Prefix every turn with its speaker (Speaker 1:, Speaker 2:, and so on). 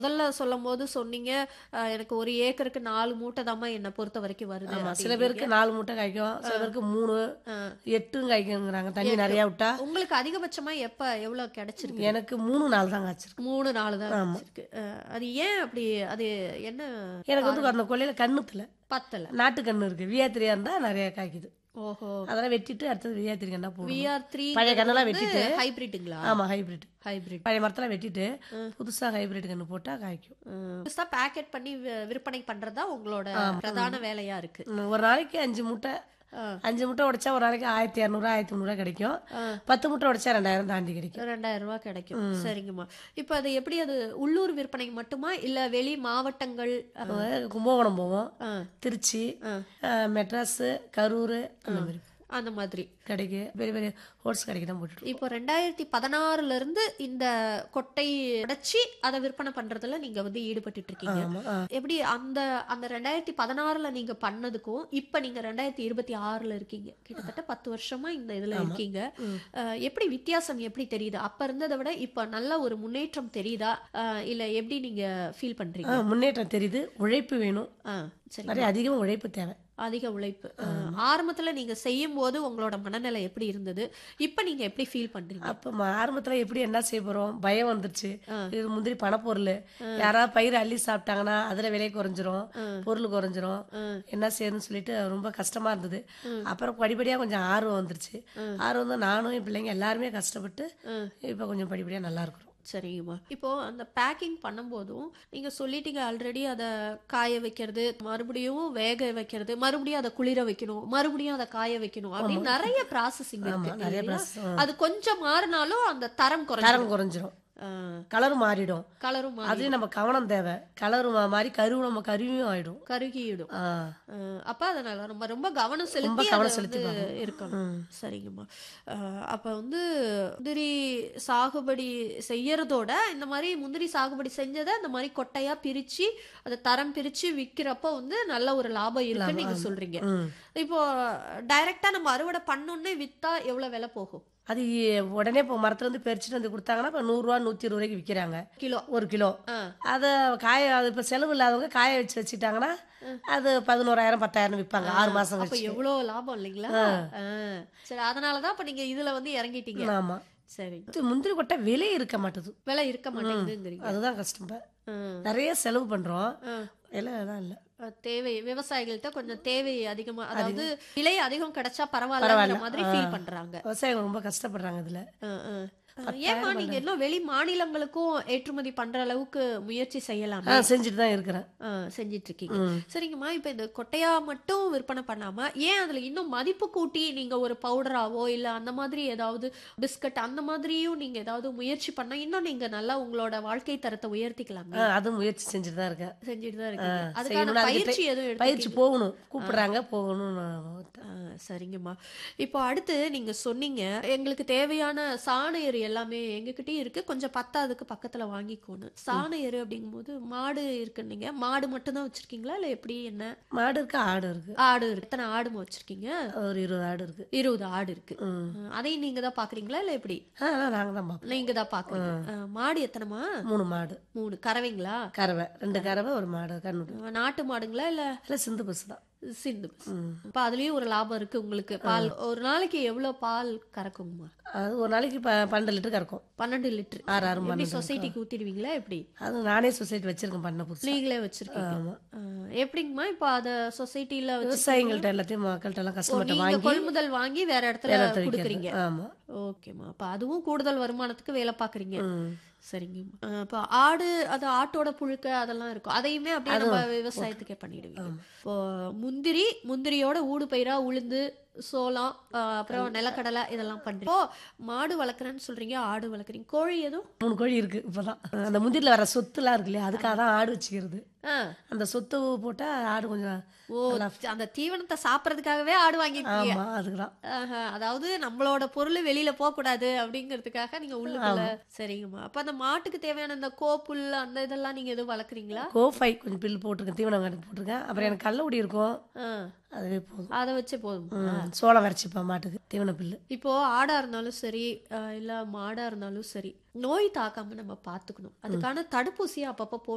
Speaker 1: முதல்ல சொல்லும்போது சொன்னீங்க அஹ், எனக்கு ஒரு ஏக்கருக்கு நாலு மூட்டை தாம்மா என்னை பொறுத்த வரைக்கும் வருது
Speaker 2: ஆமா சில
Speaker 1: அப்படின்னீங்க.
Speaker 2: பேருக்கு நாலு முட்டை காய்க்கும் சில பேருக்கு மூணு
Speaker 1: ஆ.
Speaker 2: எட்டும் காய்க்குங்கிறாங்க தண்ணி நிறைய விட்டா
Speaker 1: உங்களுக்கு அதிகபட்சமா எப்ப எவ்வளவு கிடைச்சிருக்கு
Speaker 2: எனக்கு மூணு நாள் தான் காய்ச்சிருக்கு
Speaker 1: மூணு நாலு தான் கிடைச்சிருக்கு அஹ், அது ஏன் அப்படி அது என்ன
Speaker 2: எனக்கு வந்து அந்த கொல்லையில கண்ணுத்துல
Speaker 1: பத்தல
Speaker 2: நாட்டு கண்ணு இருக்கு வியாத்திரியா இருந்தா நிறைய காய்க்குது
Speaker 1: ஓஹோ
Speaker 2: அதெல்லாம் வெட்டிட்டு அடுத்தது வியாத்திரி கண்ணா போடும்
Speaker 1: விஆர் த்ரீ
Speaker 2: பழைய கண்ணெல்லாம் வெட்டிட்டு
Speaker 1: ஹைபிரிட்டுங்களா
Speaker 2: ஆமா ஹைபிரிட்
Speaker 1: ஹைபிரிட்
Speaker 2: பழைய மரத்தெல்லாம் வெட்டிட்டு புதுசா ஹைபிரிட் கண்ணு போட்டா காய்க்கும்
Speaker 1: புதுசா பேக்கெட் பண்ணி வி- விற்பனை பண்றதா உங்களோட பிரதான வேலையா இருக்கு
Speaker 2: ம், ஒரு நாளைக்கு அஞ்சு முட்டை
Speaker 1: ஆ.
Speaker 2: அஞ்சு முட்டை உடைச்சா ஒரு நாளைக்கு ஆயிரத்தி இரநூறு ஆயிரத்தி முந்நூறுவா கிடைக்கும் பத்து முட்டை உடைச்சா ரெண்டாயிரம் தாண்டி கிடைக்கும்
Speaker 1: ரெண்டாயிரம் ரூபாய் கிடைக்கும் சரிங்கம்மா இப்போ அது எப்படி அது உள்ளூர் விற்பனைக்கு மட்டுமா இல்ல வெளி மாவட்டங்கள் அஹ்,
Speaker 2: கும்பகோணம் போவோம்
Speaker 1: ஆ,
Speaker 2: திருச்சி
Speaker 1: ஆ.
Speaker 2: அஹ், மெட்ராஸு கரூர் அந்த மாதிரி
Speaker 1: அந்த மாதிரி
Speaker 2: கடைக்கு பெரிய பெரிய ஹோல்ஸ் கடைக்கு தான் போட்டுட்டு
Speaker 1: இப்போ ரெண்டாயிரத்தி பதினாறுல இருந்து இந்த கொட்டை உடைச்சி அதை விற்பனை பண்றதுல நீங்க வந்து ஈடுபட்டுட்டு இருக்கீங்க
Speaker 2: ஆமா ஆ.
Speaker 1: எப்படி அந்த அந்த ரெண்டாயிரத்தி பதினாறுல நீங்க பண்ணதுக்கும் இப்ப நீங்க ரெண்டாயிரத்தி இருபத்தி ஆறுல இருக்கீங்க கிட்டத்தட்ட பத்து வருஷமா இந்த இதுல இருக்கீங்க அஹ், எப்படி வித்தியாசம் எப்படி தெரியுது அப்ப இருந்ததை விட இப்ப நல்ல ஒரு முன்னேற்றம் தெரியுதா அஹ், இல்ல எப்படி நீங்க ஃபீல் பண்றீங்க
Speaker 2: ஆ, முன்னேற்றம் தெரியுது உழைப்பு வேணும்
Speaker 1: ஆ, சரி
Speaker 2: நிறைய அதிகமாக உழைப்பு தேவை
Speaker 1: அதிக உழைப்பு அஹ், ஆரம்பத்துல நீங்க செய்யும் போது உங்களோட மனநிலை எப்படி இருந்தது இப்ப நீங்க எப்படி ஃபீல் பண்றீங்க
Speaker 2: அப்போ ஆரம்பத்தில் எப்படி என்ன செய்ய போகிறோம் பயம் வந்துருச்சு இது முந்திரி பணப்பொருள் யாராவது பயிர் அள்ளி சாப்பிட்டாங்கன்னா அதில் விலை குறைஞ்சிரும் பொருள் குறைஞ்சிரும் என்ன செய்யணும்னு சொல்லிட்டு ரொம்ப கஷ்டமா இருந்தது அப்புறம் படிப்படியாக கொஞ்சம் ஆர்வம் வந்துருச்சு ஆர்வம் வந்து நானும் என் பிள்ளைங்க எல்லாருமே கஷ்டப்பட்டு இப்போ கொஞ்சம் படிப்படியாக நல்லா இருக்கிறோம்
Speaker 1: சரிங்கம்மா இப்போ அந்த பேக்கிங் பண்ணும்போதும் நீங்க சொல்லிட்டீங்க ஆல்ரெடி அதை காய வைக்கிறது மறுபடியும் வேக வைக்கிறது மறுபடியும் அதை குளிர வைக்கணும் மறுபடியும் அதை காய வைக்கணும் அப்படின்னு நிறைய ப்ராசஸிங் இருக்கு
Speaker 2: நிறைய
Speaker 1: இல்லையா?
Speaker 2: process, ஆ.
Speaker 1: அது கொஞ்சம் மாறினாலும் அந்த தரம் குறைஞ்சிரும்
Speaker 2: தரம் குறைஞ்சிரும் கலர் மாறிடும்
Speaker 1: கலரும் மாறி
Speaker 2: அதுலயும் நம்ம கவனம் தேவை கலர் மாதிரி கருவு நம்ம கருவியும் ஆயிடும்
Speaker 1: கருகிடும்
Speaker 2: ஆ.
Speaker 1: அஹ் அப்ப அதனால நம்ம ரொம்ப கவனம் செலுத்தி
Speaker 2: கவனம்
Speaker 1: அதை
Speaker 2: செலுத்தி
Speaker 1: வந்து இருக்கணும் சரிங்கம்மா அஹ் அப்ப வந்து முந்திரி சாகுபடி செய்யறதோட இந்த மாதிரி முந்திரி சாகுபடி செஞ்சதை இந்த மாதிரி கொட்டையா பிரிச்சு அதை தரம் பிரிச்சு விக்கிறப்ப வந்து நல்ல ஒரு லாபம் இருக்குன்னு நீங்க சொல்றீங்க
Speaker 2: ம்.
Speaker 1: இப்போ டைரக்டா நம்ம அறுவடை பண்ணோன்னே வித்தா எவ்வளவு விலை போகும்
Speaker 2: அது உடனே இப்போ மரத்துல இருந்து பறிச்சுட்டு வந்து கொடுத்தாங்கன்னா இப்போ நூறுரூவா நூற்றி இருபது ரூபாய்க்கு விற்கிறாங்க
Speaker 1: கிலோ
Speaker 2: ஒரு கிலோ
Speaker 1: ஆ.
Speaker 2: அதை காய அது இப்போ செலவு இல்லாதவங்க காய வச்சு வச்சுட்டாங்கன்னா அது பதினோராயிரம் பத்தாயிரம் விற்பாங்க ஆறு மாசம்
Speaker 1: அப்ப
Speaker 2: கழிச்சு
Speaker 1: எவ்வளவு லாபம் இல்லைங்களா அஹ் சரி அதனாலதான் இப்ப நீங்க இதுல வந்து இறங்கிட்டீங்க
Speaker 2: ஆமா
Speaker 1: சரி
Speaker 2: இது முந்திரி கொட்டை விலை இருக்க மாட்டுது
Speaker 1: விலை இருக்க மாட்டேங்குதுங்கிறீங்க
Speaker 2: அதுதான் கஷ்டம் இப்ப.
Speaker 1: ம்.
Speaker 2: நிறைய செலவு பண்றோம்
Speaker 1: ம்.
Speaker 2: விலை தான் இல்லை
Speaker 1: அஹ் தேவை விவசாயிகள்கிட்ட கொஞ்சம் தேவை அதிகமா அதாவது விலை அதிகம் கிடைச்சா பரவாயில்லங்கிற மாதிரி ஃபீல் பண்றாங்க
Speaker 2: விவசாயிகள் ரொம்ப கஷ்டப்படுறாங்க இதுல
Speaker 1: அஹ் அஹ். அஹ் ஏம்மா நீங்க இன்னும் வெளி மாநிலங்களுக்கும் ஏற்றுமதி பண்ற அளவுக்கு முயற்சி செய்யலாமா
Speaker 2: ஆ செஞ்சுட்டு தான் இருக்கிறேன்
Speaker 1: அஹ் செஞ்சிட்டு இருக்கீங்க சரிங்கம்மா இப்ப இந்த கொட்டையா மட்டும் விற்பனை பண்ணாம ஏன் அதுல இன்னும் மதிப்பு கூட்டி நீங்க ஒரு பவுடராவோ இல்ல அந்த மாதிரி ஏதாவது பிஸ்கட் அந்த மாதிரியும் நீங்க ஏதாவது முயற்சி பண்ணா இன்னும் நீங்க நல்லா உங்களோட வாழ்க்கை தரத்தை உயர்த்திக்கலாமே
Speaker 2: ஆ, அதுவும் முயற்சி செஞ்சுட்டு தான் இருக்கேன்
Speaker 1: செஞ்சுட்டு தான் இருக்கீங்க அதுக்கான
Speaker 2: செய்யணும்னு அதுக்கு
Speaker 1: பயிற்சி
Speaker 2: ட்ரை-
Speaker 1: எதுவும்
Speaker 2: பயிற்சி
Speaker 1: எடுத்து
Speaker 2: போகணும் கூப்பிடுறாங்க போகணும் நான்
Speaker 1: ஆ, சரிங்கம்மா இப்போ அடுத்து நீங்க சொன்னீங்க எங்களுக்கு தேவையான சாண எரு எல்லாமே எங்ககிட்டயும் இருக்கு கொஞ்சம் பத்தாதுக்கு பக்கத்துல வாங்கிக்கோணும் சாண எரு அப்படிங்கும்போது மாடு இருக்குன்னீங்க மாடு மட்டும் தான் வச்சிருக்கீங்களா இல்ல எப்படி என்ன
Speaker 2: மாடு இருக்கு ஆடு இருக்கு
Speaker 1: ஆடு இருக்கு எத்தனை ஆடுமா வச்சிருக்கீங்க
Speaker 2: ஒரு இருபது ஆடு இருக்கு
Speaker 1: இருபது ஆடு இருக்கு
Speaker 2: ம்.
Speaker 1: ஆ, அதையும் நீங்க தான் பாக்குறீங்களா இல்ல எப்படி
Speaker 2: ஆ நாங்கள் தான் பார்ப்போம்
Speaker 1: நீங்க தான் பாக்குறீங்க ஆ, மாடு எத்தனைமா
Speaker 2: மூணு மாடு
Speaker 1: மூணு கறவைங்களா
Speaker 2: கறவை ரெண்டு கறவை ஒரு மாடு கண்ணுடு
Speaker 1: ஆ, நாட்டு மாடுங்களா இல்ல
Speaker 2: அதில் சிந்து பசு தான்
Speaker 1: சிந்து இப்ப அதுலயும் ஒரு லாபம் இருக்கு உங்களுக்கு பால் ஒரு நாளைக்கு எவ்வளவு பால் கறக்குங்கம்மா
Speaker 2: அது ஒரு நாளைக்கு ப பன்னெண்டு லிட்டர் கறக்கும்
Speaker 1: பன்னெண்டு லிட்டர்
Speaker 2: ஆறு ஆறு
Speaker 1: எப்படி
Speaker 2: பன்னெண்டு
Speaker 1: சொசைட்டிக்கு ஊத்திடுவீங்களா எப்படி
Speaker 2: அது நானே சொசைட்டி வச்சிருக்கேன் பண்ண புதுசு
Speaker 1: நீங்களே வச்சிருக்கீங்க
Speaker 2: ஆமா.
Speaker 1: ஆ, எப்படிங்கம்மா இப்போ அத சொசைட்டில வச்சு
Speaker 2: விவசாயிகள்ட்ட எல்லாத்தையும் மக்கள்கிட்ட எல்லாம் கஸ்டமர்கிட்ட
Speaker 1: நீங்க
Speaker 2: வாங்கி
Speaker 1: கொள்முதல் வாங்கி வேற இடத்துல
Speaker 2: வேற இடத்துல
Speaker 1: கொடுக்குறீங்க
Speaker 2: விற்கிறது ஆமா
Speaker 1: ஓகேம்மா அப்ப அதுவும் கூடுதல் வருமானத்துக்கு வேலை பாக்குறீங்க
Speaker 2: ம்.
Speaker 1: சரிங்கம்மா ஆ, இப்போ ஆடு அது ஆட்டோட புழுக்க அதெல்லாம் இருக்கும் அதையுமே அப்படியே நம்ம விவசாயத்துக்கே பண்ணிடுவீங்க இப்போ முந்திரி முந்திரியோட ஊடு பயிரா உளுந்து சோளம் ஆ, அப்புறம் நிலக்கடலை இதெல்லாம் பண்றீங்க இப்போ மாடு வளர்க்குறேன்னு சொல்றீங்க ஆடு வளர்க்குறீங்க கோழி எதுவும்
Speaker 2: மூணு கோழி இருக்கு இப்பதான் அந்த முந்திரில வர சொத்துலாம் இருக்கு இல்லையா அதுக்காக தான் ஆடு வச்சுக்கிறது
Speaker 1: ஆ
Speaker 2: அந்த சொத்து போட்டா ஆடு கொஞ்சம்
Speaker 1: ஓ அந்த தீவனத்தை சாப்பிட்றதுக்காகவே ஆடு வாங்கிருக்கீங்க
Speaker 2: ஆமா அதுக்கு தான்
Speaker 1: ஆஹா, அதாவது நம்மளோட பொருள் வெளியில போக கூடாது அப்படிங்கிறதுக்காக நீங்க உள்ளுக்குள்ள சரிங்கம்மா அப்ப அந்த மாட்டுக்கு தேவையான இந்த கோப்புல் அந்த இதெல்லாம் நீங்க எதுவும் வளர்க்குறீங்களா
Speaker 2: கோஃபை கொஞ்சம் பில் போட்டிருக்கேன் தீவனம் காட்டி போட்டிருக்கேன் அப்புறம் எனக்கு கள்ளவுடி இருக்கும்
Speaker 1: ஆ,
Speaker 2: அதுவே போதும்
Speaker 1: அதை வச்சே போதும்
Speaker 2: ம், சோளம் வரைச்சிப்பேன் மாட்டுக்கு தீவன பில்லு
Speaker 1: இப்போ ஆடா இருந்தாலும் சரி அஹ், இல்ல மாடா இருந்தாலும் சரி நோய் தாக்காம நம்ம பாத்துக்கணும் அதுக்கான தடுப்பூசியை அப்பப்போ போட்டு